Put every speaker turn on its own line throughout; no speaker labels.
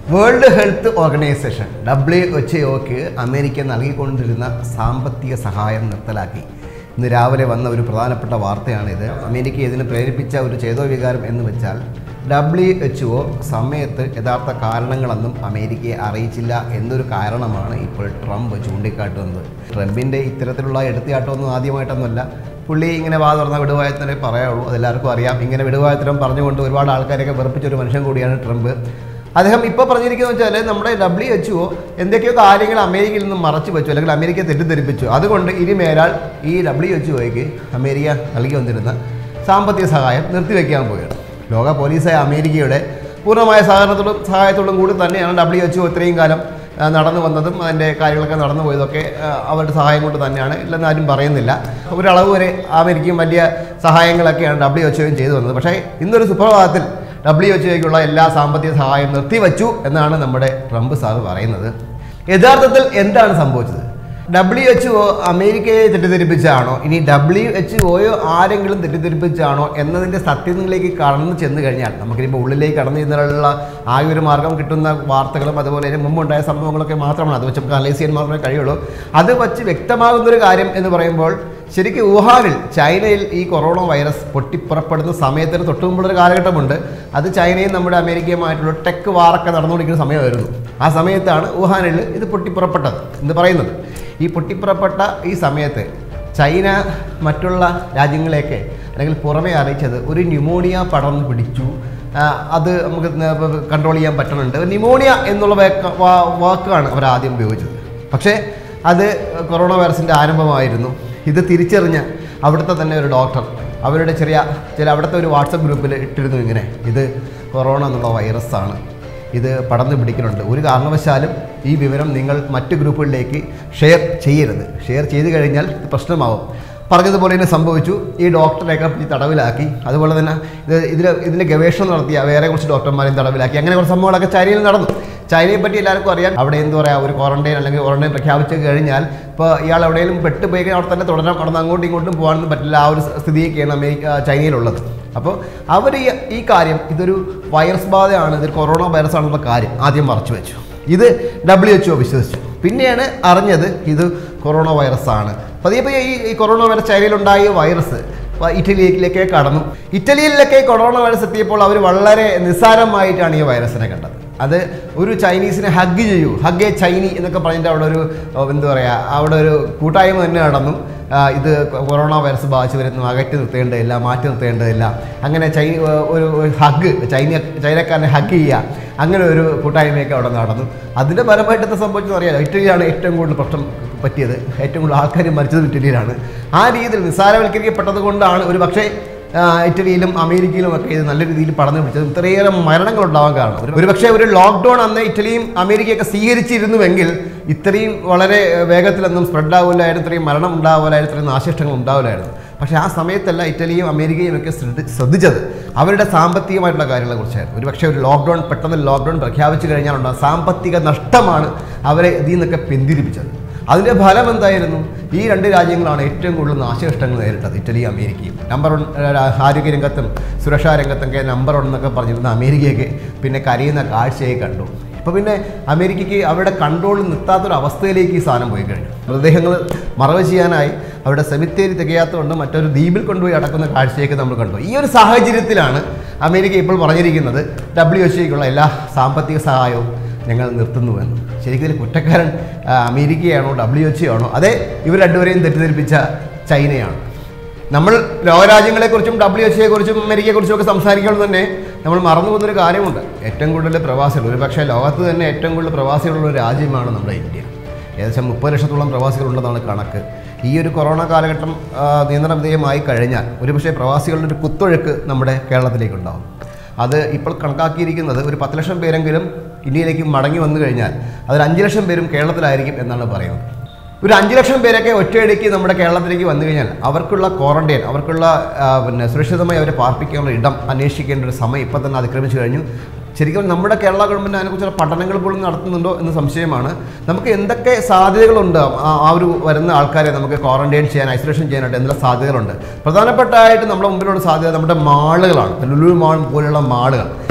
world health organization W H ഒക്ക് America നൽകിക്കൊണ്ടിരുന്ന സാമ്പത്തിക സഹായം നിർത്തലാക്കി ഇന്ന് രാവിലെ വന്ന ഒരു പ്രധാനപ്പെട്ട വാർത്തയാണിത് അമേരിക്ക ഇതിന് പ്രേരിപ്പിച്ച ഒരു ചേതോവികാരം എന്ന് വെച്ചാൽ ഡബ്ല്യു എച്ച് ഒ സമയത്ത് യഥാർത്ഥ കാരണങ്ങളൊന്നും അമേരിക്കയെ അറിയിച്ചില്ല എന്നൊരു കാരണമാണ് ഇപ്പോൾ ട്രംപ് ചൂണ്ടിക്കാട്ടുന്നത് ട്രംപിൻ്റെ ഇത്തരത്തിലുള്ള എടുത്തിയാട്ടമൊന്നും ആദ്യമായിട്ടൊന്നുമല്ല പുള്ളി ഇങ്ങനെ വാ തുറന്ന വിടുവായത്തിനെ പറയാവുള്ളൂ അതെല്ലാവർക്കും അറിയാം ഇങ്ങനെ വിടുവായത്തരം പറഞ്ഞുകൊണ്ട് ഒരുപാട് ആൾക്കാരെയൊക്കെ വെറുപ്പിച്ച ഒരു മനുഷ്യൻ കൂടിയാണ് ട്രംപ് അദ്ദേഹം ഇപ്പോൾ പറഞ്ഞിരിക്കുന്നത് വെച്ചാൽ നമ്മുടെ ഡബ്ല്യു എച്ച് ഒ എന്തൊക്കെയോ കാര്യങ്ങൾ അമേരിക്കയിൽ നിന്ന് മറച്ചു വെച്ചു അല്ലെങ്കിൽ അമേരിക്ക തെറ്റിദ്ധരിപ്പിച്ചു അതുകൊണ്ട് ഇനി മേലാൽ ഈ ഡബ്ല്യു എച്ച് ഒയ്ക്ക് അമേരിക്ക നൽകി വന്നിരുന്ന സാമ്പത്തിക സഹായം നിർത്തിവെക്കാൻ പോവുകയാണ് ലോക പോലീസായ അമേരിക്കയുടെ പൂർണ്ണമായ സഹകരണത്തോടും സഹായത്തോടും കൂടി തന്നെയാണ് ഡബ്ല്യു എച്ച് ഒ ഇത്രയും കാലം ആ, നടന്നു വന്നതും അതിൻ്റെ കാര്യങ്ങളൊക്കെ നടന്നു പോയതൊക്കെ ആ, അവരുടെ സഹായം കൊണ്ട് തന്നെയാണ് ഇല്ലെന്ന് ആരും പറയുന്നില്ല ഒരളവ് വരെ അമേരിക്കയും വലിയ സഹായങ്ങളൊക്കെയാണ് ഡബ്ല്യു എച്ച് ഒയും ചെയ്തു വന്നത് പക്ഷേ ഇന്നൊരു സുപ്രഭാതത്തിൽ ഡബ്ല്യു എച്ച് ഒയ്ക്കുള്ള എല്ലാ സാമ്പത്തിക സഹായം നിർത്തിവച്ചു എന്നാണ് നമ്മുടെ ട്രംപ് സാറ് പറയുന്നത് യഥാർത്ഥത്തിൽ എന്താണ് സംഭവിച്ചത് ഡബ്ല്യു എച്ച് ഒ അമേരിക്കയെ തെറ്റിദ്ധരിപ്പിച്ചാണോ ഇനി ഡബ്ല്യു എച്ച് ഒയോ ആരെങ്കിലും തെറ്റിദ്ധരിപ്പിച്ചാണോ എന്നതിൻ്റെ സത്യങ്ങളിലേക്ക് കടന്നു ചെന്ന് കഴിഞ്ഞാൽ നമുക്കിനിപ്പോൾ ഉള്ളിലേക്ക് കടന്നു ചെന്നുള്ള ആ ഒരു മാർഗം കിട്ടുന്ന വാർത്തകളും അതുപോലെ തന്നെ മുമ്പുണ്ടായ സംഭവങ്ങളൊക്കെ മാത്രമാണ് അത് വെച്ച് നമുക്ക് അനലൈസ് ചെയ്യാൻ മാത്രമേ കഴിയുള്ളൂ അത് വെച്ച് വ്യക്തമാകുന്നൊരു കാര്യം എന്ന് പറയുമ്പോൾ ശരിക്കും വുഹാനിൽ ചൈനയിൽ ഈ കൊറോണ വൈറസ് പൊട്ടിപ്പുറപ്പെടുന്ന സമയത്തിന് തൊട്ട് മുമ്പുള്ളൊരു കാലഘട്ടമുണ്ട് അത് ചൈനയും നമ്മുടെ അമേരിക്കയുമായിട്ടുള്ള ടെക് വാറൊക്കെ നടന്നുകൊണ്ടിരിക്കുന്ന സമയമായിരുന്നു ആ സമയത്താണ് വുഹാനിൽ ഇത് പൊട്ടിപ്പുറപ്പെട്ടത് എന്ന് പറയുന്നത് ഈ പൊട്ടിപ്പുറപ്പെട്ട ഈ സമയത്ത് ചൈന മറ്റുള്ള രാജ്യങ്ങളെയൊക്കെ അല്ലെങ്കിൽ പുറമെ അറിയിച്ചത് ഒരു ന്യൂമോണിയ പടർന്ന് പിടിച്ചു ആ, അത് നമുക്ക് കൺട്രോൾ ചെയ്യാൻ പറ്റുന്നുണ്ട് ന്യൂമോണിയ എന്നുള്ള വാക്ക് വാ- വാക്കാണ് അവർ ആദ്യം ഉപയോഗിച്ചത് പക്ഷേ അത് കൊറോണ വൈറസിൻ്റെ ആരംഭമായിരുന്നു ഇത് തിരിച്ചറിഞ്ഞ അവിടുത്തെ തന്നെ ഒരു ഡോക്ടർ അവരുടെ ചെറിയ ചില അവിടുത്തെ ഒരു വാട്സപ്പ് ഗ്രൂപ്പിൽ ഇട്ടിരുന്നു ഇങ്ങനെ ഇത് കൊറോണ എന്നുള്ള വൈറസാണ് ഇത് പടർന്നു പിടിക്കുന്നുണ്ട് ഒരു കാരണവശാലും ഈ വിവരം നിങ്ങൾ മറ്റ് ഗ്രൂപ്പുകളിലേക്ക് ഷെയർ ചെയ്യരുത് ഷെയർ ചെയ്ത് കഴിഞ്ഞാൽ ഇത് പ്രശ്നമാവും പറഞ്ഞതുപോലെ തന്നെ സംഭവിച്ചു ഈ ഡോക്ടറെയൊക്കെ ഈ തടവിലാക്കി അതുപോലെ തന്നെ ഇത് ഇതിൽ ഇതിൻ്റെ ഗവേഷണം നടത്തിയ വേറെ കുറച്ച് ഡോക്ടർമാരെയും തടവിലാക്കി അങ്ങനെ കുറച്ച് സംഭവങ്ങളൊക്കെ ചൈനയിൽ നടന്നു ചൈനയെ പറ്റി എല്ലാവർക്കും അറിയാം അവിടെ എന്താ പറയുക ഒരു ക്വാറന്റൈൻ അല്ലെങ്കിൽ ക്വാറന്റൈൻ പ്രഖ്യാപിച്ചു കഴിഞ്ഞാൽ ഇപ്പോൾ ഇയാൾ എവിടെയെങ്കിലും പെട്ടുപോയി കഴിഞ്ഞാൽ അവിടെ തന്നെ തുടരാൻ അവിടെ നിന്ന് അങ്ങോട്ടും ഇങ്ങോട്ടും പോകാനൊന്നും പറ്റില്ല ആ ഒരു സ്ഥിതിയൊക്കെയാണ് അമേരിക്ക ചൈനയിലുള്ളത് അപ്പോൾ അവർ ഈ ഈ കാര്യം ഇതൊരു വൈറസ് ബാധയാണ് ഇത് കൊറോണ വൈറസ് ആണെന്നുള്ള കാര്യം ആദ്യം മറച്ചു വെച്ചു ഇത് ഡബ്ല്യു എച്ച് ഒ വിശ്വസിച്ചു പിന്നെയാണ് അറിഞ്ഞത് ഇത് കൊറോണ വൈറസ് ആണ് പതിയെ പതിയെ ഈ ഈ കൊറോണ വൈറസ് ചൈനയിലുണ്ടായ വൈറസ് വ- ഇറ്റലിയിലേക്ക് കടന്നു ഇറ്റലിയിലൊക്കെ കൊറോണ വൈറസ് എത്തിയപ്പോൾ അവർ വളരെ നിസ്സാരമായിട്ടാണ് ഈ വൈറസിനെ കണ്ടത് അത് ഒരു ചൈനീസിനെ ഹഗ് ചെയ്യൂ ഹഗ് എ ചൈനി എന്നൊക്കെ പറഞ്ഞിട്ട് അവിടെ ഒരു ഓ, എന്താ പറയുക അവിടെ ഒരു കൂട്ടായ്മ തന്നെ നടന്നു ആ, ഇത് കൊറോണ വൈറസ് ബാധിച്ചു വരുന്നു അകറ്റി നിർത്തേണ്ടതില്ല മാറ്റി നിർത്തേണ്ടതില്ല അങ്ങനെ ചൈ ഒരു ഹഗ് ചൈന ചൈനക്കാരനെ ഹഗ് ചെയ്യുക അങ്ങനെ ഒരു കൂട്ടായ്മയൊക്കെ അവിടെ നടന്നു അതിൻ്റെ ഫലമായിട്ട് എന്താ സംഭവിച്ചത് അറിയാലോ ഇറ്റലിയാണ് ഏറ്റവും കൂടുതൽ പ്രശ്നം പറ്റിയത് ഏറ്റവും കൂടുതൽ ആൾക്കാർ മരിച്ചത് ഇറ്റലിയിലാണ് ആ രീതിയിൽ നിസ്സാരവൽക്കരിക്കപ്പെട്ടത് കൊണ്ടാണ് ഒരു പക്ഷേ ആ, ഇറ്റലിയിലും അമേരിക്കയിലും ഒക്കെ ഇത് നല്ല രീതിയിൽ പടർന്നു പിടിച്ചത് ഇത്രയേറെ മരണങ്ങൾ ഉണ്ടാവാൻ കാരണം ഒരു- ഒരുപക്ഷെ ഒരു ലോക്ക്ഡൗൺ അന്ന് ഇറ്റലിയും അമേരിക്കയൊക്കെ സ്വീകരിച്ചിരുന്നുവെങ്കിൽ ഇത്രയും വളരെ ഏഹ്, വേഗത്തിലൊന്നും സ്പ്രെഡ് ആവില്ലായിരുന്നു ഇത്രയും മരണം ഉണ്ടാവില്ലായിരുന്നു ഇത്രയും നാശിഷ്ടങ്ങൾ ഉണ്ടാവില്ലായിരുന്നു പക്ഷേ ആ സമയത്തല്ല ഇറ്റലിയും അമേരിക്കയും ഒക്കെ ശ്രദ്ധ ശ്രദ്ധിച്ചത് അവരുടെ സാമ്പത്തികമായിട്ടുള്ള കാര്യങ്ങളെ കുറിച്ചായിരുന്നു ഒരു പക്ഷേ ഒരു ലോക്ക്ഡൗൺ പെട്ടെന്ന് ലോക്ക്ഡൗൺ പ്രഖ്യാപിച്ചു കഴിഞ്ഞാലുള്ള സാമ്പത്തിക നഷ്ടമാണ് അവരെ ഇതിൽ നിന്നൊക്കെ പിന്തിരിപ്പിച്ചത് അതിൻ്റെ ഫലം എന്തായിരുന്നു ഈ രണ്ട് രാജ്യങ്ങളാണ് ഏറ്റവും കൂടുതൽ നാശനഷ്ടങ്ങൾ നേരിട്ടത് ഇറ്റലിയും അമേരിക്കയും നമ്പർ വൺ ആരോഗ്യ രംഗത്തും സുരക്ഷാ രംഗത്തൊക്കെ നമ്പർ വൺ എന്നൊക്കെ പറഞ്ഞിരുന്ന അമേരിക്കയൊക്കെ പിന്നെ കരയുന്ന കാഴ്ചയെ കണ്ടു ഇപ്പോൾ പിന്നെ അമേരിക്കയ്ക്ക് അവരുടെ കൺട്രോൾ നിർത്താത്തൊരു അവസ്ഥയിലേക്ക് ഈ സാധനം പോയി കഴിഞ്ഞു മൃതദേഹങ്ങൾ മറവ് ചെയ്യാനായി അവരുടെ സെമിത്തേരി തികയാത്തതുകൊണ്ട് മറ്റൊരു ദ്വീപിൽ കൊണ്ടുപോയി അടക്കുന്ന കാഴ്ചയൊക്കെ നമ്മൾ കണ്ടു ഈ ഒരു സാഹചര്യത്തിലാണ് അമേരിക്ക ഇപ്പോൾ പറഞ്ഞിരിക്കുന്നത് ഡബ്ല്യു എച്ച് ഐക്കുള്ള എല്ലാ സാമ്പത്തിക സഹായവും ഞങ്ങൾ നിർത്തുന്നുവെന്ന് ശരിക്കും ഇതിൽ കുറ്റക്കാരൻ ആ, അമേരിക്കയാണോ ഡബ്ല്യു എച്ച് ആണോ അതെ ഇവർ രണ്ടുപേരെയും തെറ്റിദ്ധരിപ്പിച്ച ചൈനയാണ് നമ്മൾ ലോകരാജ്യങ്ങളെക്കുറിച്ചും ഡബ്ല്യു എച്ച് കുറിച്ചും അമേരിക്കയെക്കുറിച്ചും ഒക്കെ സംസാരിക്കുമ്പോൾ തന്നെ നമ്മൾ മറന്നു പോകുന്നൊരു കാര്യമുണ്ട് ഏറ്റവും കൂടുതൽ പ്രവാസികൾ ഒരു പക്ഷേ ലോകത്ത് തന്നെ ഏറ്റവും കൂടുതൽ പ്രവാസികളുള്ള ഒരു രാജ്യമാണ് നമ്മുടെ ഇന്ത്യ ഏകദേശം മുപ്പത് ലക്ഷത്തോളം പ്രവാസികളുണ്ടെന്നാണ് കണക്ക് ഈ ഒരു കൊറോണ കാലഘട്ടം ആ, നിയന്ത്രണ വിധേയമായി കഴിഞ്ഞാൽ ഒരുപക്ഷെ പ്രവാസികളുടെ ഒരു കുത്തൊഴുക്ക് നമ്മുടെ കേരളത്തിലേക്കുണ്ടാകും അത് ഇപ്പോൾ കണക്കാക്കിയിരിക്കുന്നത് ഒരു പത്ത് ലക്ഷം പേരെങ്കിലും ഇന്ത്യയിലേക്ക് മടങ്ങി വന്നു കഴിഞ്ഞാൽ അതിൽ അഞ്ച് ലക്ഷം പേരും കേരളത്തിലായിരിക്കും എന്നാണ് പറയുന്നത് ഒരു അഞ്ച് ലക്ഷം പേരൊക്കെ ഒറ്റയടിക്ക് നമ്മുടെ കേരളത്തിലേക്ക് വന്നു കഴിഞ്ഞാൽ അവർക്കുള്ള ക്വാറന്റൈൻ അവർക്കുള്ള ആ, പിന്നെ സുരക്ഷിതമായി അവരെ പാർപ്പിക്കാനുള്ള ഇടം അന്വേഷിക്കേണ്ട ഒരു സമയം ഇപ്പം തന്നെ അതിക്രമിച്ചു കഴിഞ്ഞു ശരിക്കും നമ്മുടെ കേരള ഗവൺമെൻറ് അതിനെക്കുറിച്ചുള്ള പഠനങ്ങൾ പോലും നടത്തുന്നുണ്ടോ എന്ന് സംശയമാണ് നമുക്ക് എന്തൊക്കെ സാധ്യതകളുണ്ട് ആ ആ ഒരു വരുന്ന ആൾക്കാരെ നമുക്ക് ക്വാറന്റൈൻ ചെയ്യാൻ ഐസൊലേഷൻ ചെയ്യാനായിട്ട് എന്തെല്ലാം സാധ്യതകളുണ്ട് പ്രധാനപ്പെട്ടായിട്ട് നമ്മുടെ മുമ്പിലുള്ള സാധ്യത നമ്മുടെ മാളുകളാണ് ലുലു മാൾ പോലുള്ള മാളുകൾ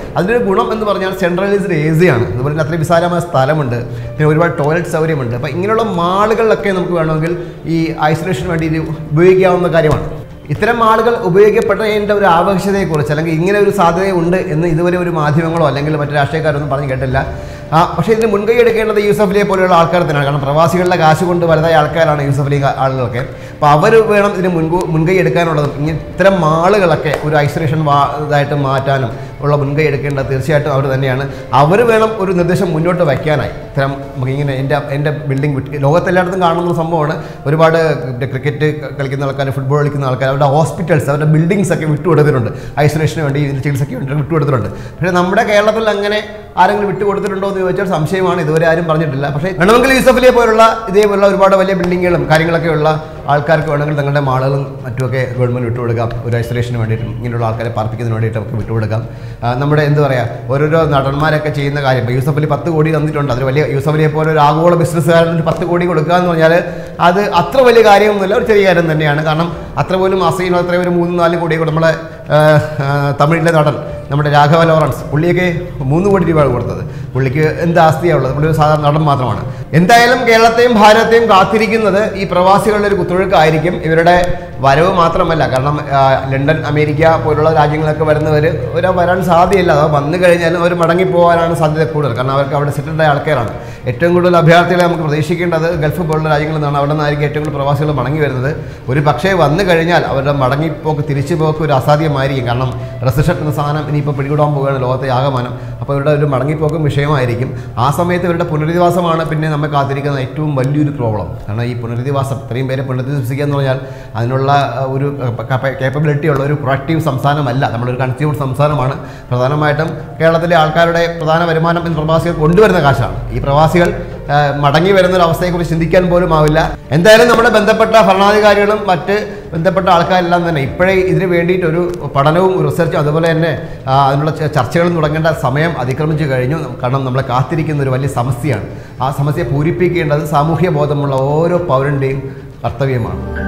അതിൻ്റെ ഗുണം എന്ന് പറഞ്ഞാൽ സെൻട്രലൈസ്ഡ് എ സി ആണ് അതുപോലെ തന്നെ അത്രയും വിശാലമായ സ്ഥലമുണ്ട് പിന്നെ ഒരുപാട് ടോയ്ലറ്റ് സൗകര്യമുണ്ട് അപ്പോൾ ഇങ്ങനെയുള്ള മാളുകളിലൊക്കെ നമുക്ക് വേണമെങ്കിൽ ഈ ഐസൊലേഷന് വേണ്ടി ഇത് ഉപയോഗിക്കാവുന്ന കാര്യമാണ് ഇത്തരം ആളുകൾ ഉപയോഗിക്കപ്പെട്ടതിൻ്റെ ഒരു ആവശ്യകതയെക്കുറിച്ച് അല്ലെങ്കിൽ ഇങ്ങനെ ഒരു സാധ്യതയുണ്ട് എന്ന് ഇതുവരെ ഒരു മാധ്യമങ്ങളോ അല്ലെങ്കിൽ മറ്റു രാഷ്ട്രീയക്കാരൊന്നും പറഞ്ഞു കേട്ടില്ല ആ, പക്ഷേ ഇതിന് മുൻകൈ എടുക്കേണ്ടത് യൂസഫ് അലിയെ പോലെയുള്ള ആൾക്കാർ തന്നെയാണ് കാരണം പ്രവാസികളുടെ കാശ് കൊണ്ട് വലുതായ ആൾക്കാരാണ് യൂസഫ് അലി കാ- ആളുകളൊക്കെ അപ്പോൾ അവർ വേണം ഇതിന് മുൻകൂ മുൻകൈ എടുക്കാനുള്ളതും ഇങ്ങനെ ഇത്തരം മാളുകളൊക്കെ ഒരു ഐസൊലേഷൻ വാ ഇതായിട്ട് മാറ്റാനും ഉള്ള മുൻകൈ എടുക്കേണ്ടത് തീർച്ചയായിട്ടും അവർ തന്നെയാണ് അവർ വേണം ഒരു നിർദ്ദേശം മുന്നോട്ട് വയ്ക്കാനായി ഇത്തരം നമുക്ക് ഇങ്ങനെ എൻ്റെ എൻ്റെ ബിൽഡിംഗ് വിട്ട് ലോകത്തെല്ലായിടത്തും കാണുന്ന സംഭവമാണ് ഒരുപാട് ക്രിക്കറ്റ് കളിക്കുന്ന ആൾക്കാർ ഫുട്ബോൾ കളിക്കുന്ന ആൾക്കാർ അവരുടെ ഹോസ്പിറ്റൽസ് അവരുടെ ബിൽഡിങ്സ് ഒക്കെ വിട്ടുകൊടുത്തിട്ടുണ്ട് ഐസൊലേഷന് വേണ്ടി ഇതിന് ചികിത്സയ്ക്ക് വേണ്ടി വിട്ടുകൊടുത്തിട്ടുണ്ട് പക്ഷേ നമ്മുടെ കേരളത്തിൽ അങ്ങനെ ആരെങ്കിലും വിട്ടുകൊടുത്തിട്ടുണ്ടോ എന്ന് ചോദിച്ചാൽ സംശയമാണ് ഇതുവരെ ആരും പറഞ്ഞിട്ടില്ല പക്ഷേ വേണമെങ്കിൽ യൂസഫലിയെ പോലുള്ള ഇതേപോലുള്ള ഒരുപാട് വലിയ ബിൽഡിങ്ങുകളും കാര്യങ്ങളൊക്കെ ഉള്ള ആൾക്കാർക്ക് വേണമെങ്കിൽ തങ്ങളുടെ മാളുകളും മറ്റുമൊക്കെ ഗവൺമെൻറ് വിട്ടുകൊടുക്കാം ഒരു ഐസൊലേഷന് വേണ്ടിയിട്ടും ഇങ്ങനെയുള്ള ആൾക്കാരെ പാർപ്പിക്കുന്നതിന് വേണ്ടിയിട്ടും ഒക്കെ വിട്ടുകൊടുക്കാം ആ, നമ്മുടെ എന്താ പറയുക ഓരോരോ നടന്മാരൊക്കെ ചെയ്യുന്ന കാര്യം ഇപ്പോൾ യൂസഫ് അലി പത്ത് കോടി തന്നിട്ടുണ്ട് അതിൽ വലിയ യൂസഫ് അലിയെ പോലെ ഒരു ആഗോള ബിസിനസ്സുകാരൻ ഒരു പത്ത് കോടി കൊടുക്കുക എന്ന് പറഞ്ഞാൽ അത് അത്ര വലിയ കാര്യമൊന്നുമില്ല ഒരു ചെറിയ കാര്യം തന്നെയാണ് കാരണം അത്ര പോലും അസൈൻ അത്ര ഒരു മൂന്ന് നാല് കോടി നമ്മുടെ ആ, ആ, തമിഴിലെ നടൻ നമ്മുടെ രാഘവ ലോറൻസ് പുള്ളിയൊക്കെ മൂന്ന് കോടി രൂപയാണ് കൊടുത്തത് പുള്ളിക്ക് എന്ത് ആസ്തിയാണ് ഉള്ളത് പുള്ളി ഒരു സാധാരണ നടൻ മാത്രമാണ് എന്തായാലും കേരളത്തെയും ഭാരതത്തെയും കാത്തിരിക്കുന്നത് ഈ പ്രവാസികളുടെ ഒരു കുത്തൊഴുക്കായിരിക്കും ഇവരുടെ വരവ് മാത്രമല്ല കാരണം ആ, ലണ്ടൻ അമേരിക്ക പോലുള്ള രാജ്യങ്ങളൊക്കെ വരുന്നവർ ഒരു വരാൻ സാധ്യതയില്ല അത് വന്നു കഴിഞ്ഞാലും അവർ മടങ്ങിപ്പോകാനാണ് സാധ്യത കൂടുതൽ കാരണം അവർക്ക് അവിടെ സെറ്റിൽഡ് ആയ ആൾക്കാരാണ് ഏറ്റവും കൂടുതൽ അഭയാർത്ഥികളെ നമുക്ക് പ്രതീക്ഷിക്കേണ്ടത് ഗൾഫ് പോലുള്ള രാജ്യങ്ങളിൽ നിന്നാണ് അവിടെ നിന്നായിരിക്കും ഏറ്റവും കൂടുതൽ പ്രവാസികൾ മടങ്ങി വരുന്നത് ഒരു പക്ഷേ വന്നു കഴിഞ്ഞാൽ അവരുടെ മടങ്ങിപ്പോക്ക് തിരിച്ചു പോക്ക് ഒരു അസാധ്യമായിരിക്കും കാരണം റെസിഷൻ എന്ന സാധനം ഇനിയിപ്പോൾ പിടികൂടാൻ പോവുകയാണ് ലോകത്തെ ആകമാനം അപ്പോൾ ഇവരുടെ ഒരു മടങ്ങിപ്പോക്കും വിഷയമായിരിക്കും ആ സമയത്ത് ഇവരുടെ പുനരധിവാസമാണ് പിന്നെ നമ്മെ കാത്തിരിക്കുന്ന ഏറ്റവും വലിയൊരു പ്രോബ്ലം കാരണം ഈ പുനരധിവാസം ഇത്രയും പേരെ പുനരധിവസിക്കുക എന്ന് പറഞ്ഞാൽ അതിനുള്ള ആ, ഒരു കേപ്പബിലിറ്റി ഉള്ള ഒരു പ്രൊഡക്റ്റീവ് സംസ്ഥാനമല്ല നമ്മളൊരു കൺസ്യൂമർ സംസ്ഥാനമാണ് പ്രധാനമായിട്ടും കേരളത്തിലെ ആൾക്കാരുടെ പ്രധാന വരുമാനം ഈ പ്രവാസികൾ കൊണ്ടുവരുന്ന കാശാണ് ഈ പ്രവാസികൾ ആ, മടങ്ങി വരുന്ന ഒരു അവസ്ഥയെക്കുറിച്ച് ചിന്തിക്കാൻ പോലും ആവില്ല എന്തായാലും നമ്മുടെ ബന്ധപ്പെട്ട ഭരണാധികാരികളും മറ്റ് ബന്ധപ്പെട്ട ആൾക്കാരെല്ലാം തന്നെ ഇപ്പോഴേ ഇതിന് വേണ്ടിയിട്ട് ഒരു പഠനവും റിസർച്ചും അതുപോലെ തന്നെ ആ, അതിനുള്ള ച- ചർച്ചകളും തുടങ്ങേണ്ട സമയം അതിക്രമിച്ചു കഴിഞ്ഞു കാരണം നമ്മളെ കാത്തിരിക്കുന്ന ഒരു വലിയ സമസ്യയാണ് ആ സമസ്യ പൂരിപ്പിക്കേണ്ടത് സാമൂഹ്യ ബോധമുള്ള ഓരോ പൗരൻ്റെയും കർത്തവ്യമാണ്